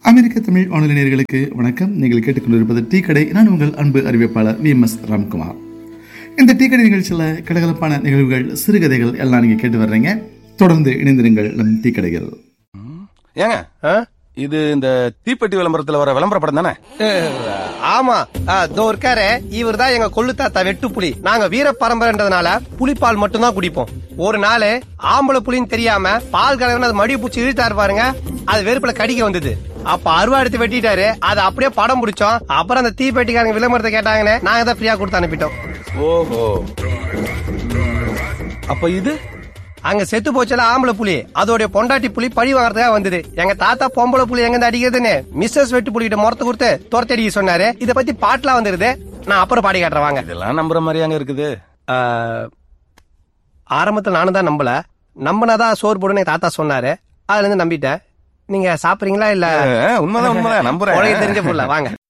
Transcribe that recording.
அமெரிக்க தமிழ் வானொலி நேயர்களுக்கு வணக்கம் நீங்கள் கேட்டுக்கொண்டிருப்பது டீ கடை நான் உங்கள் அன்பு அறிவிப்பாளர் வி எம் எஸ் ராம்குமார் இந்த டீ கடை நிகழ்ச்சியில் கலகலப்பான நிகழ்வுகள் சிறுகதைகள் எல்லாம் நீங்கள் கேட்டு வர்றீங்க தொடர்ந்து இணைந்திருங்கள் நம் டீ கடைகள் ஏங்க ஆ? இது இந்த தீப்பெட்டி விளம்பரத்துல வர விளம்பர படம் தானே அஹ், ஆமா தோ இருக்காரு இவர் தான் எங்க கொள்ளு தாத்தா வெட்டு புலி நாங்க வீர பரம்பரைன்றதுனால புலிப்பால் மட்டும்தான் குடிப்போம் ஒரு நாள் ஆம்பளை புலின்னு தெரியாம பால் கலவன அது மடி பூச்சி இழுத்தாரு பாருங்க அது வெறுப்புல கடிக்க வந்தது அப்ப அருவா எடுத்து வெட்டிட்டாரு அதை அப்படியே படம் பிடிச்சோம் அப்புறம் அந்த தீப்பெட்டிக்காரங்க விளம்பரத்தை கேட்டாங்கன்னு நாங்க தான் ஃப்ரீயா கொடுத்து அனுப்பிட்டோம் ஓஹோ அப்ப இது அங்க செத்து போச்சுல ஆம்பளை புலி அதோட பொண்டாட்டி புலி பழி வாங்குறதுக்காக வந்தது எங்க தாத்தா பொம்பளை புலி எங்க இருந்து அடிக்கிறதுன்னு மிஸ்ஸஸ் வெட்டு புலிகிட்ட முறத்து கொடுத்து துரத்தி அடிக்க சொன்னாரு இத பத்தி பாட்டுலாம் வந்துருது நான் அப்புறம் பாடி காட்டுறேன் வாங்க இதெல்லாம் நம்புற மாதிரியாங்க இருக்குது ஆஹ், ஆரம்பத்துல நானும் தான் நம்பல நம்பினாதான் சோறு போடுன்னு எங்க தாத்தா சொன்னாரு அதுல இருந்து நம்பிட்டேன் நீங்க சாப்பிடுறீங்களா இல்ல அஹ், உண்மைதான் உண்மைதான் நம்புறேன் உலக தெரிஞ்ச புள்ள வாங்க